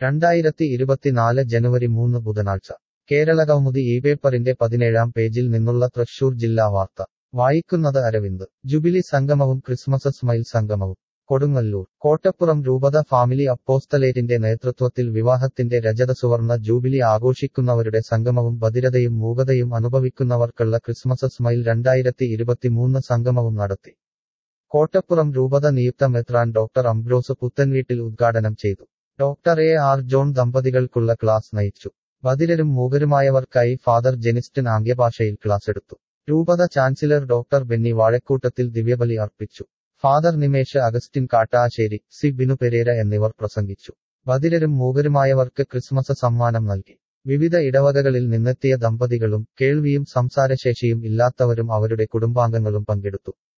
രണ്ടായിരത്തി ഇരുപത്തിനാല് ജനുവരി മൂന്ന് ബുധനാഴ്ച കേരളകൗമുദി ഈ പേപ്പറിന്റെ പതിനേഴാം പേജിൽ നിന്നുള്ള തൃശൂർ ജില്ലാ വാർത്ത വായിക്കുന്നത് അരവിന്ദ് ജുബിലി സംഗമവും ക്രിസ്മസ് സ്മൈൽ സംഗമവും കൊടുങ്ങല്ലൂർ കോട്ടപ്പുറം രൂപത ഫാമിലി അപ്പോസ്തലേറ്റിന്റെ നേതൃത്വത്തിൽ വിവാഹത്തിന്റെ രജത സുവർണ ജൂബിലി ആഘോഷിക്കുന്നവരുടെ സംഗമവും ബധിരതയും മൂകതയും അനുഭവിക്കുന്നവർക്കുള്ള ക്രിസ്മസ് സ്മൈൽ രണ്ടായിരത്തി ഇരുപത്തിമൂന്ന് സംഗമവും നടത്തി കോട്ടപ്പുറം രൂപത നിയുക്ത മെത്രാൻ ഡോക്ടർ അംബ്രോസ് പുത്തൻവീട്ടിൽ ഉദ്ഘാടനം ചെയ്തു ഡോക്ടർ എ ആർ ജോൺ ദമ്പതികൾക്കുള്ള ക്ലാസ് നയിച്ചു ബധിരരും മൂകരുമായവർക്കായി ഫാദർ ജെനിസ്റ്റിൻ ആംഗ്യഭാഷയിൽ ക്ലാസ് എടുത്തു രൂപത ചാൻസലർ ഡോക്ടർ ബെന്നി വാഴക്കൂട്ടത്തിൽ ദിവ്യബലി അർപ്പിച്ചു ഫാദർ നിമേഷ് അഗസ്റ്റിൻ കാട്ടാശ്ശേരി സി ബിനു പെരേര എന്നിവർ പ്രസംഗിച്ചു ബധിരരും മൂകരുമായവർക്ക് ക്രിസ്മസ് സമ്മാനം നൽകി വിവിധ ഇടവകകളിൽ നിന്നെത്തിയ ദമ്പതികളും കേൾവിയും സംസാരശേഷിയും ഇല്ലാത്തവരും അവരുടെ കുടുംബാംഗങ്ങളും പങ്കെടുത്തു